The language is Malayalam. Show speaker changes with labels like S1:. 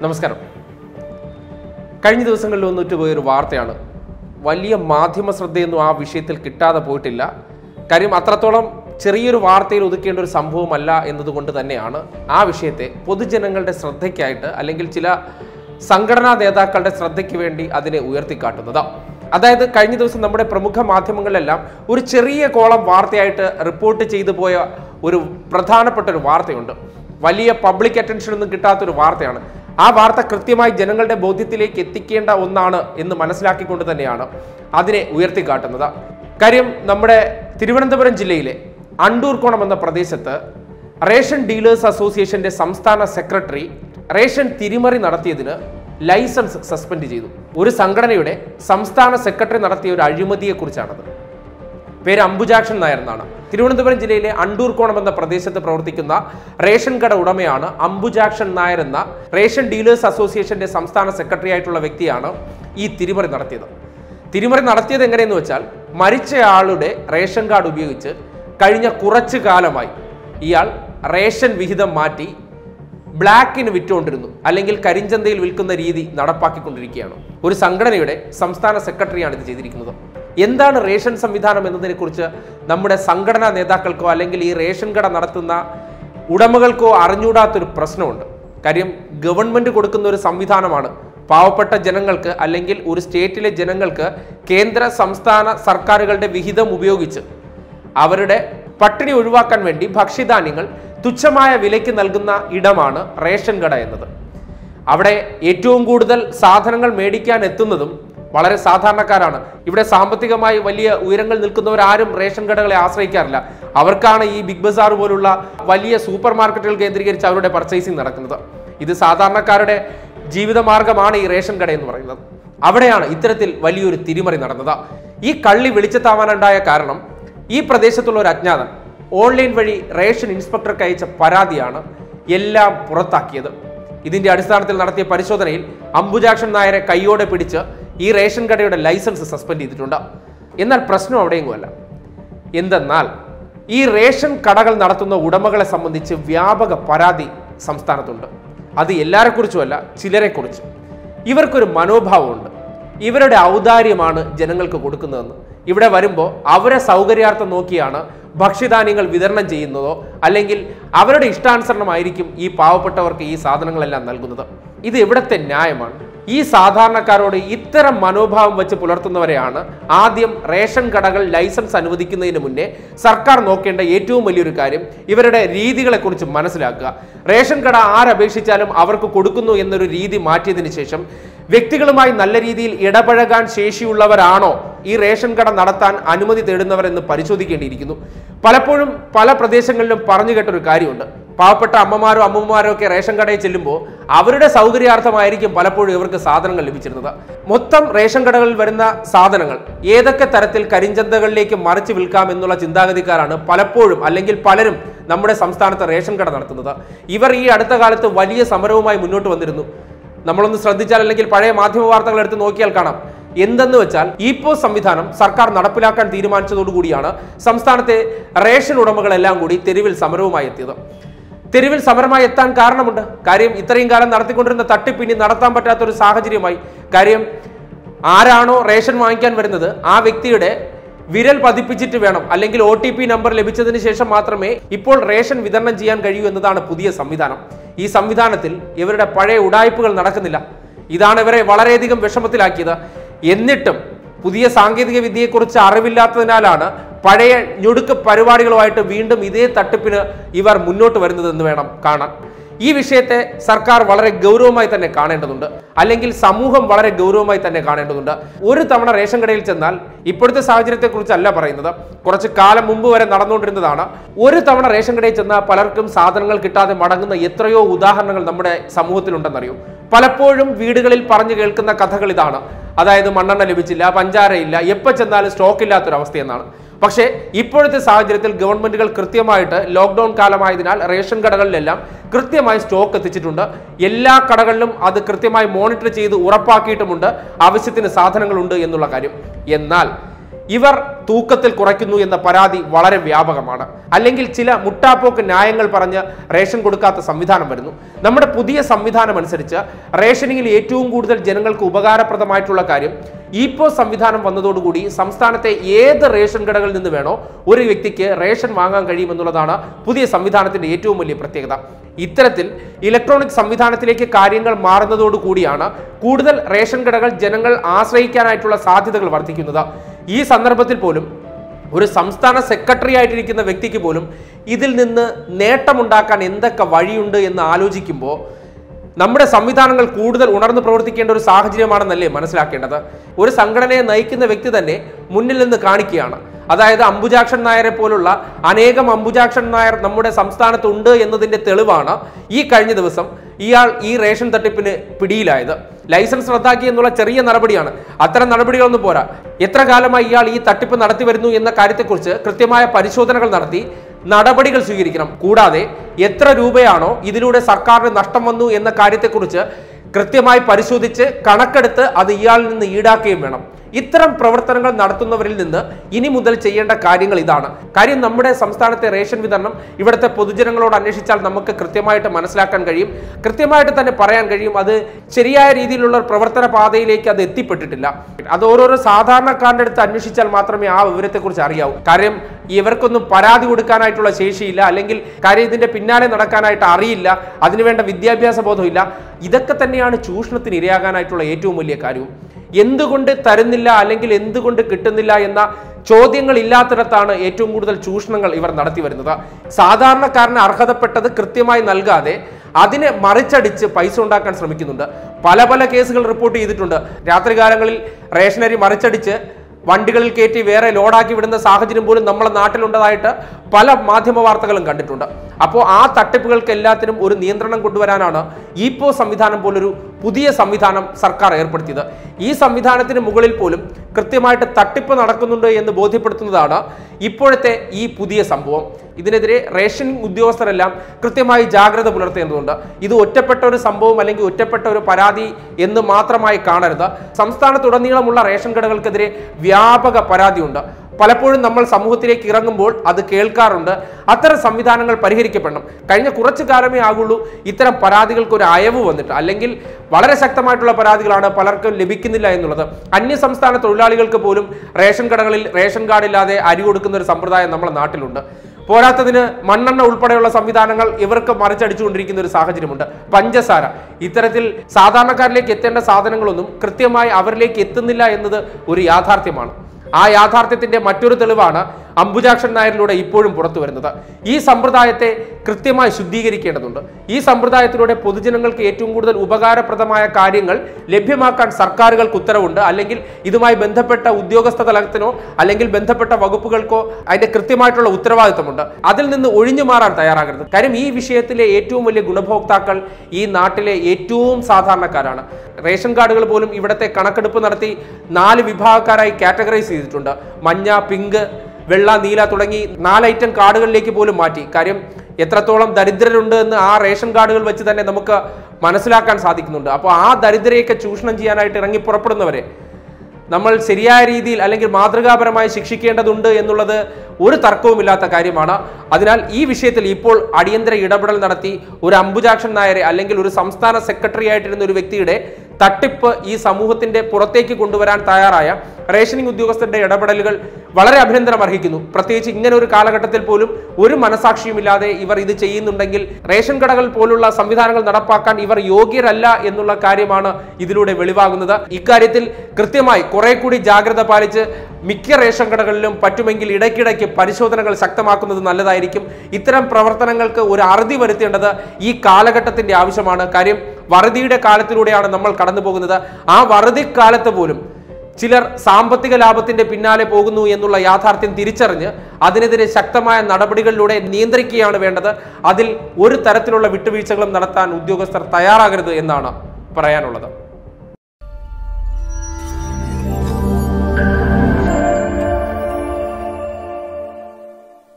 S1: നമസ്കാരം കഴിഞ്ഞ ദിവസങ്ങളിൽ വന്നിട്ട് പോയൊരു വാർത്തയാണ് വലിയ മാധ്യമ ശ്രദ്ധയൊന്നും ആ വിഷയത്തിൽ കിട്ടാതെ പോയിട്ടില്ല കാര്യം അത്രത്തോളം ചെറിയൊരു വാർത്തയിൽ ഒതുക്കേണ്ട ഒരു സംഭവമല്ല എന്നതുകൊണ്ട് തന്നെയാണ് ആ വിഷയത്തെ പൊതുജനങ്ങളുടെ ശ്രദ്ധയ്ക്കായിട്ട് അല്ലെങ്കിൽ ചില സംഘടനാ നേതാക്കളുടെ ശ്രദ്ധയ്ക്ക് വേണ്ടി അതിനെ ഉയർത്തിക്കാട്ടുന്നത് അതായത് കഴിഞ്ഞ ദിവസം നമ്മുടെ പ്രമുഖ മാധ്യമങ്ങളിലെല്ലാം ഒരു ചെറിയ കോളം വാർത്തയായിട്ട് റിപ്പോർട്ട് ചെയ്തു പോയ ഒരു പ്രധാനപ്പെട്ട ഒരു വാർത്തയുണ്ട് വലിയ പബ്ലിക് അറ്റൻഷൻ ഒന്നും കിട്ടാത്തൊരു വാർത്തയാണ് ആ വാർത്ത കൃത്യമായി ജനങ്ങളുടെ ബോധ്യത്തിലേക്ക് എത്തിക്കേണ്ട ഒന്നാണ് എന്ന് മനസ്സിലാക്കിക്കൊണ്ട് തന്നെയാണ് അതിനെ ഉയർത്തിക്കാട്ടുന്നത് കാര്യം നമ്മുടെ തിരുവനന്തപുരം ജില്ലയിലെ അണ്ടൂർക്കോണം എന്ന പ്രദേശത്ത് റേഷൻ ഡീലേഴ്സ് അസോസിയേഷന്റെ സംസ്ഥാന സെക്രട്ടറി റേഷൻ തിരിമറി നടത്തിയതിന് ലൈസൻസ് സസ്പെൻഡ് ചെയ്തു ഒരു സംഘടനയുടെ സംസ്ഥാന സെക്രട്ടറി നടത്തിയ ഒരു അഴിമതിയെക്കുറിച്ചാണത് പേര് അംബുജാക്ഷൻ നായർ എന്നാണ് തിരുവനന്തപുരം ജില്ലയിലെ അണ്ടൂർക്കോണം എന്ന പ്രദേശത്ത് പ്രവർത്തിക്കുന്ന റേഷൻ കട ഉടമയാണ് അംബുജാക്ഷൻ നായർ എന്ന റേഷൻ ഡീലേഴ്സ് അസോസിയേഷന്റെ സംസ്ഥാന സെക്രട്ടറി ആയിട്ടുള്ള വ്യക്തിയാണ് ഈ തിരിമറി നടത്തിയത് തിരിമറി നടത്തിയത് എങ്ങനെയെന്ന് വെച്ചാൽ മരിച്ചയാളുടെ റേഷൻ കാർഡ് ഉപയോഗിച്ച് കഴിഞ്ഞ കുറച്ചു കാലമായി ഇയാൾ റേഷൻ വിഹിതം മാറ്റി ബ്ലാക്കിന് വിറ്റുകൊണ്ടിരുന്നു അല്ലെങ്കിൽ കരിഞ്ചന്തയിൽ വിൽക്കുന്ന രീതി നടപ്പാക്കിക്കൊണ്ടിരിക്കുകയാണ് ഒരു സംഘടനയുടെ സംസ്ഥാന സെക്രട്ടറിയാണ് ഇത് ചെയ്തിരിക്കുന്നത് എന്താണ് റേഷൻ സംവിധാനം എന്നതിനെക്കുറിച്ച് നമ്മുടെ സംഘടനാ നേതാക്കൾക്കോ അല്ലെങ്കിൽ ഈ റേഷൻ കട നടത്തുന്ന ഉടമകൾക്കോ അറിഞ്ഞൂടാത്തൊരു പ്രശ്നമുണ്ട് കാര്യം ഗവൺമെന്റ് കൊടുക്കുന്ന ഒരു സംവിധാനമാണ് പാവപ്പെട്ട ജനങ്ങൾക്ക് അല്ലെങ്കിൽ ഒരു സ്റ്റേറ്റിലെ ജനങ്ങൾക്ക് കേന്ദ്ര സംസ്ഥാന സർക്കാരുകളുടെ വിഹിതം ഉപയോഗിച്ച് അവരുടെ പട്ടിണി ഒഴിവാക്കാൻ വേണ്ടി ഭക്ഷ്യധാന്യങ്ങൾ തുച്ഛമായ വിലയ്ക്ക് നൽകുന്ന ഇടമാണ് റേഷൻ കട എന്നത് അവിടെ ഏറ്റവും കൂടുതൽ സാധനങ്ങൾ മേടിക്കാൻ എത്തുന്നതും വളരെ സാധാരണക്കാരാണ് ഇവിടെ സാമ്പത്തികമായി വലിയ ഉയരങ്ങൾ നിൽക്കുന്നവരാരും റേഷൻ കടകളെ ആശ്രയിക്കാറില്ല അവർക്കാണ് ഈ ബിഗ് ബസാർ പോലുള്ള വലിയ സൂപ്പർ മാർക്കറ്റുകൾ കേന്ദ്രീകരിച്ച് അവരുടെ പർച്ചേസിംഗ് നടക്കുന്നത് ഇത് സാധാരണക്കാരുടെ ജീവിതമാർഗമാണ് ഈ റേഷൻ കട എന്ന് പറയുന്നത് അവിടെയാണ് ഇത്തരത്തിൽ വലിയൊരു തിരിമറി നടന്നത് ഈ കള്ളി വെളിച്ചത്താവാനുണ്ടായ കാരണം ഈ പ്രദേശത്തുള്ള ഒരു അജ്ഞാതൻ ഓൺലൈൻ വഴി റേഷൻ ഇൻസ്പെക്ടർക്ക് അയച്ച പരാതിയാണ് എല്ലാം പുറത്താക്കിയത് ഇതിന്റെ അടിസ്ഥാനത്തിൽ നടത്തിയ പരിശോധനയിൽ അംബുജാക്ഷൻ നായരെ കൈയോടെ പിടിച്ച് ഈ റേഷൻ കടയുടെ ലൈസൻസ് സസ്പെൻഡ് ചെയ്തിട്ടുണ്ട് എന്നാൽ പ്രശ്നം അവിടെയെങ്ങുമല്ല എന്തെന്നാൽ ഈ റേഷൻ കടകൾ നടത്തുന്ന ഉടമകളെ സംബന്ധിച്ച് വ്യാപക പരാതി സംസ്ഥാനത്തുണ്ട് അത് എല്ലാരെക്കുറിച്ചുമല്ല ചിലരെക്കുറിച്ച് ഇവർക്കൊരു മനോഭാവമുണ്ട് ഇവരുടെ ഔദാര്യമാണ് ജനങ്ങൾക്ക് കൊടുക്കുന്നതെന്ന് ഇവിടെ വരുമ്പോൾ അവരെ സൗകര്യാർത്ഥം നോക്കിയാണ് ഭക്ഷ്യധാന്യങ്ങൾ വിതരണം ചെയ്യുന്നതോ അല്ലെങ്കിൽ അവരുടെ ഇഷ്ടാനുസരണമായിരിക്കും ഈ പാവപ്പെട്ടവർക്ക് ഈ സാധനങ്ങളെല്ലാം നൽകുന്നത് ഇത് എവിടത്തെ ന്യായമാണ് ഈ സാധാരണക്കാരോട് ഇത്തരം മനോഭാവം വെച്ച് പുലർത്തുന്നവരെയാണ് ആദ്യം റേഷൻ കടകൾ ലൈസൻസ് അനുവദിക്കുന്നതിന് മുന്നേ സർക്കാർ നോക്കേണ്ട ഏറ്റവും വലിയൊരു കാര്യം ഇവരുടെ രീതികളെക്കുറിച്ച് മനസ്സിലാക്കുക റേഷൻ കട ആരപേക്ഷിച്ചാലും അവർക്ക് കൊടുക്കുന്നു എന്നൊരു രീതി മാറ്റിയതിനു ശേഷം വ്യക്തികളുമായി നല്ല രീതിയിൽ ഇടപഴകാൻ ശേഷിയുള്ളവരാണോ ഈ റേഷൻ കട നടത്താൻ അനുമതി തേടുന്നവരെന്ന് പരിശോധിക്കേണ്ടിയിരിക്കുന്നു പലപ്പോഴും പല പ്രദേശങ്ങളിലും പറഞ്ഞു കേട്ടൊരു കാര്യമുണ്ട് പാവപ്പെട്ട അമ്മമാരോ അമ്മമാരോ ഒക്കെ റേഷൻ കടയിൽ ചെല്ലുമ്പോൾ അവരുടെ സൗകര്യാർത്ഥമായിരിക്കും പലപ്പോഴും ഇവർക്ക് സാധനങ്ങൾ ലഭിച്ചിരുന്നത് മൊത്തം റേഷൻ കടകളിൽ വരുന്ന സാധനങ്ങൾ ഏതൊക്കെ തരത്തിൽ കരിഞ്ചന്തകളിലേക്ക് മറിച്ച് വിൽക്കാം എന്നുള്ള ചിന്താഗതിക്കാരാണ് പലപ്പോഴും അല്ലെങ്കിൽ പലരും നമ്മുടെ സംസ്ഥാനത്ത് റേഷൻ കട നടത്തുന്നത് ഇവർ ഈ അടുത്ത കാലത്ത് വലിയ സമരവുമായി മുന്നോട്ട് വന്നിരുന്നു നമ്മളൊന്ന് ശ്രദ്ധിച്ചാൽ അല്ലെങ്കിൽ പഴയ മാധ്യമ വാർത്തകൾ എടുത്ത് നോക്കിയാൽ കാണാം എന്തെന്ന് വെച്ചാൽ ഇപ്പോ സംവിധാനം സർക്കാർ നടപ്പിലാക്കാൻ തീരുമാനിച്ചതോടുകൂടിയാണ് സംസ്ഥാനത്തെ റേഷൻ ഉടമകളെല്ലാം കൂടി തെരുവിൽ സമരവുമായി എത്തിയത് തെരുവിൽ സമരമായി എത്താൻ കാരണമുണ്ട് കാര്യം ഇത്രയും കാലം നടത്തിക്കൊണ്ടിരുന്ന തട്ടിപ്പ് ഇനി നടത്താൻ പറ്റാത്ത ഒരു സാഹചര്യമായി കാര്യം ആരാണോ റേഷൻ വാങ്ങിക്കാൻ വരുന്നത് ആ വ്യക്തിയുടെ വിരൽ പതിപ്പിച്ചിട്ട് വേണം അല്ലെങ്കിൽ ഒ ടി പി നമ്പർ ലഭിച്ചതിന് ശേഷം മാത്രമേ ഇപ്പോൾ റേഷൻ വിതരണം ചെയ്യാൻ കഴിയൂ എന്നതാണ് പുതിയ സംവിധാനം ഈ സംവിധാനത്തിൽ ഇവരുടെ പഴയ ഉടായ്പകൾ നടക്കുന്നില്ല ഇതാണ് ഇവരെ വളരെയധികം വിഷമത്തിലാക്കിയത് എന്നിട്ടും പുതിയ സാങ്കേതിക വിദ്യയെക്കുറിച്ച് അറിവില്ലാത്തതിനാലാണ് പഴയ ഞൊടുക്ക് പരിപാടികളുമായിട്ട് വീണ്ടും ഇതേ തട്ടിപ്പിന് ഇവർ മുന്നോട്ട് വരുന്നതെന്ന് വേണം കാണാൻ ഈ വിഷയത്തെ സർക്കാർ വളരെ ഗൗരവമായി തന്നെ കാണേണ്ടതുണ്ട് അല്ലെങ്കിൽ സമൂഹം വളരെ ഗൗരവമായി തന്നെ കാണേണ്ടതുണ്ട് ഒരു തവണ റേഷൻ കടയിൽ ചെന്നാൽ ഇപ്പോഴത്തെ സാഹചര്യത്തെക്കുറിച്ചല്ല പറയുന്നത് കുറച്ച് കാലം മുമ്പ് വരെ നടന്നുകൊണ്ടിരുന്നതാണ് ഒരു തവണ റേഷൻ കടയിൽ ചെന്നാൽ പലർക്കും സാധനങ്ങൾ കിട്ടാതെ മടങ്ങുന്ന എത്രയോ ഉദാഹരണങ്ങൾ നമ്മുടെ സമൂഹത്തിലുണ്ടെന്നറിയോ പലപ്പോഴും വീടുകളിൽ പറഞ്ഞു കേൾക്കുന്ന കഥകൾ ഇതാണ് അതായത് മണ്ണെണ്ണ ലഭിച്ചില്ല പഞ്ചാരയില്ല എപ്പോൾ ചെന്നാലും സ്റ്റോക്ക് ഇല്ലാത്തൊരവസ്ഥയെന്നാണ് പക്ഷേ ഇപ്പോഴത്തെ സാഹചര്യത്തിൽ ഗവൺമെന്റുകൾ കൃത്യമായിട്ട് ലോക്ക്ഡൌൺ കാലമായതിനാൽ റേഷൻ കടകളിലെല്ലാം കൃത്യമായി സ്റ്റോക്ക് എത്തിച്ചിട്ടുണ്ട് എല്ലാ കടകളിലും അത് കൃത്യമായി മോണിറ്റർ ചെയ്ത് ഉറപ്പാക്കിയിട്ടുമുണ്ട് ആവശ്യത്തിന് സാധനങ്ങളുണ്ട് എന്നുള്ള കാര്യം എന്നാൽ ഇവർ തൂക്കത്തിൽ കുറയ്ക്കുന്നു എന്ന പരാതി വളരെ വ്യാപകമാണ് അല്ലെങ്കിൽ ചില മുട്ടാപ്പോക്ക് ന്യായങ്ങൾ പറഞ്ഞ് റേഷൻ കൊടുക്കാത്ത സംവിധാനം വരുന്നു നമ്മുടെ പുതിയ സംവിധാനം അനുസരിച്ച് റേഷനിങ്ങിൽ ഏറ്റവും കൂടുതൽ ജനങ്ങൾക്ക് ഉപകാരപ്രദമായിട്ടുള്ള കാര്യം ഇപ്പോ സംവിധാനം വന്നതോടുകൂടി സംസ്ഥാനത്തെ ഏത് റേഷൻ കടകളിൽ നിന്ന് വേണോ ഒരു വ്യക്തിക്ക് റേഷൻ വാങ്ങാൻ കഴിയുമെന്നുള്ളതാണ് പുതിയ സംവിധാനത്തിന്റെ ഏറ്റവും വലിയ പ്രത്യേകത ഇത്തരത്തിൽ ഇലക്ട്രോണിക് സംവിധാനത്തിലേക്ക് കാര്യങ്ങൾ മാറുന്നതോടുകൂടിയാണ് കൂടുതൽ റേഷൻ കടകൾ ജനങ്ങൾ ആശ്രയിക്കാനായിട്ടുള്ള സാധ്യതകൾ വർദ്ധിക്കുന്നത് ഈ സന്ദർഭത്തിൽ പോലും ഒരു സംസ്ഥാന സെക്രട്ടറി ആയിട്ടിരിക്കുന്ന വ്യക്തിക്ക് പോലും ഇതിൽ നിന്ന് നേട്ടമുണ്ടാക്കാൻ എന്തൊക്കെ വഴിയുണ്ട് എന്ന് ആലോചിക്കുമ്പോൾ നമ്മുടെ സംവിധാനങ്ങൾ കൂടുതൽ ഉണർന്നു പ്രവർത്തിക്കേണ്ട ഒരു സാഹചര്യമാണെന്നല്ലേ മനസ്സിലാക്കേണ്ടത് ഒരു സംഘടനയെ നയിക്കുന്ന വ്യക്തി തന്നെ മുന്നിൽ നിന്ന് കാണിക്കുകയാണ് അതായത് അംബുജാക്ഷൻ നായരെ പോലുള്ള അനേകം അംബുജാക്ഷൻ നായർ നമ്മുടെ സംസ്ഥാനത്തുണ്ട് എന്നതിന്റെ തെളിവാണ് ഈ കഴിഞ്ഞ ദിവസം ഇയാൾ ഈ റേഷൻ തട്ടിപ്പിന് പിടിയിലായത് ലൈസൻസ് റദ്ദാക്കി എന്നുള്ള ചെറിയ നടപടിയാണ് അത്തരം നടപടികളൊന്നും പോരാ എത്ര കാലമായി ഇയാൾ ഈ തട്ടിപ്പ് നടത്തി വരുന്നു എന്ന കാര്യത്തെക്കുറിച്ച് കൃത്യമായ പരിശോധനകൾ നടത്തി നടപടികൾ സ്വീകരിക്കണം കൂടാതെ എത്ര രൂപയാണോ ഇതിലൂടെ സർക്കാരിന് നഷ്ടം വന്നു എന്ന കാര്യത്തെക്കുറിച്ച് കൃത്യമായി പരിശോധിച്ച് കണക്കെടുത്ത് അത് ഇയാളിൽ നിന്ന് ഈടാക്കുകയും വേണം ഇത്തരം പ്രവർത്തനങ്ങൾ നടത്തുന്നവരിൽ നിന്ന് ഇനി മുതൽ ചെയ്യേണ്ട കാര്യങ്ങൾ ഇതാണ് കാര്യം നമ്മുടെ സംസ്ഥാനത്തെ റേഷൻ വിതരണം ഇവിടുത്തെ പൊതുജനങ്ങളോട് അന്വേഷിച്ചാൽ നമുക്ക് കൃത്യമായിട്ട് മനസ്സിലാക്കാൻ കഴിയും കൃത്യമായിട്ട് തന്നെ പറയാൻ കഴിയും അത് ശരിയായ രീതിയിലുള്ള ഒരു പ്രവർത്തന പാതയിലേക്ക് അത് എത്തിപ്പെട്ടിട്ടില്ല അത് ഓരോരോ സാധാരണക്കാരൻ്റെ അടുത്ത് അന്വേഷിച്ചാൽ മാത്രമേ ആ വിവരത്തെക്കുറിച്ച് അറിയാവൂ കാര്യം ഇവർക്കൊന്നും പരാതി കൊടുക്കാനായിട്ടുള്ള ശേഷിയില്ല അല്ലെങ്കിൽ കാര്യം ഇതിന്റെ പിന്നാലെ നടക്കാനായിട്ട് അറിയില്ല അതിനുവേണ്ട വിദ്യാഭ്യാസ ബോധമില്ല ഇതൊക്കെ തന്നെയാണ് ചൂഷണത്തിന് ഇരയാകാനായിട്ടുള്ള ഏറ്റവും വലിയ കാര്യവും എന്തുകൊണ്ട് തരുന്നില്ല അല്ലെങ്കിൽ എന്തുകൊണ്ട് കിട്ടുന്നില്ല എന്ന ചോദ്യങ്ങൾ ഇല്ലാത്തിടത്താണ് ഏറ്റവും കൂടുതൽ ചൂഷണങ്ങൾ ഇവർ നടത്തി വരുന്നത് സാധാരണക്കാരന് അർഹതപ്പെട്ടത് കൃത്യമായി നൽകാതെ അതിനെ മറിച്ചടിച്ച് പൈസ ഉണ്ടാക്കാൻ ശ്രമിക്കുന്നുണ്ട് പല പല കേസുകൾ റിപ്പോർട്ട് ചെയ്തിട്ടുണ്ട് രാത്രികാലങ്ങളിൽ റേഷനറി മറിച്ചടിച്ച് വണ്ടികളിൽ കയറ്റി വേറെ ലോഡാക്കി വിടുന്ന സാഹചര്യം പോലും നമ്മളെ നാട്ടിലുണ്ടതായിട്ട് പല മാധ്യമ വാർത്തകളും കണ്ടിട്ടുണ്ട് അപ്പോൾ ആ തട്ടിപ്പുകൾക്ക് എല്ലാത്തിനും ഒരു നിയന്ത്രണം കൊണ്ടുവരാനാണ് ഇപ്പോ സംവിധാനം പോലൊരു പുതിയ സംവിധാനം സർക്കാർ ഏർപ്പെടുത്തിയത് ഈ സംവിധാനത്തിന് മുകളിൽ പോലും കൃത്യമായിട്ട് തട്ടിപ്പ് നടക്കുന്നുണ്ട് എന്ന് ബോധ്യപ്പെടുത്തുന്നതാണ് ഇപ്പോഴത്തെ ഈ പുതിയ സംഭവം ഇതിനെതിരെ റേഷനിങ് ഉദ്യോഗസ്ഥരെല്ലാം കൃത്യമായി ജാഗ്രത പുലർത്തേണ്ടതുണ്ട് ഇത് ഒറ്റപ്പെട്ട ഒരു സംഭവം അല്ലെങ്കിൽ ഒറ്റപ്പെട്ട ഒരു പരാതി എന്ന് മാത്രമായി കാണരുത് സംസ്ഥാനത്തുടനീളമുള്ള റേഷൻ കടകൾക്കെതിരെ വ്യാപക പരാതിയുണ്ട് പലപ്പോഴും നമ്മൾ സമൂഹത്തിലേക്ക് ഇറങ്ങുമ്പോൾ അത് കേൾക്കാറുണ്ട് അത്തരം സംവിധാനങ്ങൾ പരിഹരിക്കപ്പെടണം കഴിഞ്ഞ കുറച്ചു കാലമേ ആകുള്ളൂ ഇത്തരം പരാതികൾക്ക് ഒരു അയവ് വന്നിട്ട് അല്ലെങ്കിൽ വളരെ ശക്തമായിട്ടുള്ള പരാതികളാണ് പലർക്കും ലഭിക്കുന്നില്ല എന്നുള്ളത് അന്യ സംസ്ഥാന തൊഴിലാളികൾക്ക് പോലും റേഷൻ കടകളിൽ റേഷൻ കാർഡ് ഇല്ലാതെ അരി കൊടുക്കുന്ന ഒരു സമ്പ്രദായം നമ്മുടെ നാട്ടിലുണ്ട് പോരാത്തതിന് മണ്ണെണ്ണ ഉൾപ്പെടെയുള്ള സംവിധാനങ്ങൾ ഇവർക്ക് മറിച്ചടിച്ചുകൊണ്ടിരിക്കുന്ന ഒരു സാഹചര്യമുണ്ട് പഞ്ചസാര ഇത്തരത്തിൽ സാധാരണക്കാരിലേക്ക് എത്തേണ്ട സാധനങ്ങളൊന്നും കൃത്യമായി അവരിലേക്ക് എത്തുന്നില്ല എന്നത് ഒരു യാഥാർത്ഥ്യമാണ് ആ യാഥാർത്ഥ്യത്തിന്റെ മറ്റൊരു തെളിവാണ് അംബുജാക്ഷൻ നായരിലൂടെ ഇപ്പോഴും പുറത്തു വരുന്നത് ഈ സമ്പ്രദായത്തെ കൃത്യമായി ശുദ്ധീകരിക്കേണ്ടതുണ്ട് ഈ സമ്പ്രദായത്തിലൂടെ പൊതുജനങ്ങൾക്ക് ഏറ്റവും കൂടുതൽ ഉപകാരപ്രദമായ കാര്യങ്ങൾ ലഭ്യമാക്കാൻ സർക്കാരുകൾക്ക് ഉത്തരവുണ്ട് അല്ലെങ്കിൽ ഇതുമായി ബന്ധപ്പെട്ട ഉദ്യോഗസ്ഥ തലത്തിനോ അല്ലെങ്കിൽ ബന്ധപ്പെട്ട വകുപ്പുകൾക്കോ അതിന്റെ കൃത്യമായിട്ടുള്ള ഉത്തരവാദിത്തമുണ്ട് അതിൽ നിന്ന് ഒഴിഞ്ഞു മാറാൻ തയ്യാറാകരുത് കാര്യം ഈ വിഷയത്തിലെ ഏറ്റവും വലിയ ഗുണഭോക്താക്കൾ ഈ നാട്ടിലെ ഏറ്റവും സാധാരണക്കാരാണ് റേഷൻ കാർഡുകൾ പോലും ഇവിടുത്തെ കണക്കെടുപ്പ് നടത്തി നാല് വിഭാഗക്കാരായി കാറ്റഗറൈസ് ചെയ്തിട്ടുണ്ട് മഞ്ഞ പിങ്ക് വെള്ള നീല തുടങ്ങി നാല് ഐറ്റം കാർഡുകളിലേക്ക് പോലും മാറ്റി കാര്യം എത്രത്തോളം ദരിദ്രരുണ്ട് എന്ന് ആ റേഷൻ കാർഡുകൾ വെച്ച് തന്നെ നമുക്ക് മനസ്സിലാക്കാൻ സാധിക്കുന്നുണ്ട് അപ്പോൾ ആ ദരിദ്രരെയൊക്കെ ചൂഷണം ചെയ്യാനായിട്ട് ഇറങ്ങി പുറപ്പെടുന്നവരെ നമ്മൾ ശരിയായ രീതിയിൽ അല്ലെങ്കിൽ മാതൃകാപരമായി ശിക്ഷിക്കേണ്ടതുണ്ട് എന്നുള്ളത് ഒരു തർക്കവുമില്ലാത്ത കാര്യമാണ് അതിനാൽ ഈ വിഷയത്തിൽ ഇപ്പോൾ അടിയന്തര ഇടപെടൽ നടത്തി ഒരു അംബുജാക്ഷൻ നായരെ അല്ലെങ്കിൽ ഒരു സംസ്ഥാന സെക്രട്ടറി ആയിട്ടിരുന്ന ഒരു വ്യക്തിയുടെ തട്ടിപ്പ് ഈ സമൂഹത്തിന്റെ പുറത്തേക്ക് കൊണ്ടുവരാൻ തയ്യാറായ റേഷനിങ് ഉദ്യോഗസ്ഥരുടെ ഇടപെടലുകൾ വളരെ അഭിനന്ദനം അർഹിക്കുന്നു പ്രത്യേകിച്ച് ഇങ്ങനെ ഒരു കാലഘട്ടത്തിൽ പോലും ഒരു മനസാക്ഷിയുമില്ലാതെ ഇവർ ഇത് ചെയ്യുന്നുണ്ടെങ്കിൽ റേഷൻ കടകൾ പോലുള്ള സംവിധാനങ്ങൾ നടപ്പാക്കാൻ ഇവർ യോഗ്യരല്ല എന്നുള്ള കാര്യമാണ് ഇതിലൂടെ വെളിവാകുന്നത് ഇക്കാര്യത്തിൽ കൃത്യമായി കുറെ കൂടി ജാഗ്രത പാലിച്ച് മിക്ക റേഷൻ കടകളിലും പറ്റുമെങ്കിൽ ഇടയ്ക്കിടയ്ക്ക് പരിശോധനകൾ ശക്തമാക്കുന്നത് നല്ലതായിരിക്കും ഇത്തരം പ്രവർത്തനങ്ങൾക്ക് ഒരു അറുതി വരുത്തേണ്ടത് ഈ കാലഘട്ടത്തിന്റെ ആവശ്യമാണ് കാര്യം വറുതിയുടെ കാലത്തിലൂടെയാണ് നമ്മൾ കടന്നു പോകുന്നത് ആ വറുതി കാലത്ത് പോലും ചിലർ സാമ്പത്തിക ലാഭത്തിന്റെ പിന്നാലെ പോകുന്നു എന്നുള്ള യാഥാർത്ഥ്യം തിരിച്ചറിഞ്ഞ് അതിനെതിരെ ശക്തമായ നടപടികളിലൂടെ നിയന്ത്രിക്കുകയാണ് വേണ്ടത് അതിൽ ഒരു തരത്തിലുള്ള വിട്ടുവീഴ്ചകളും നടത്താൻ ഉദ്യോഗസ്ഥർ തയ്യാറാകരുത് എന്നാണ് പറയാനുള്ളത്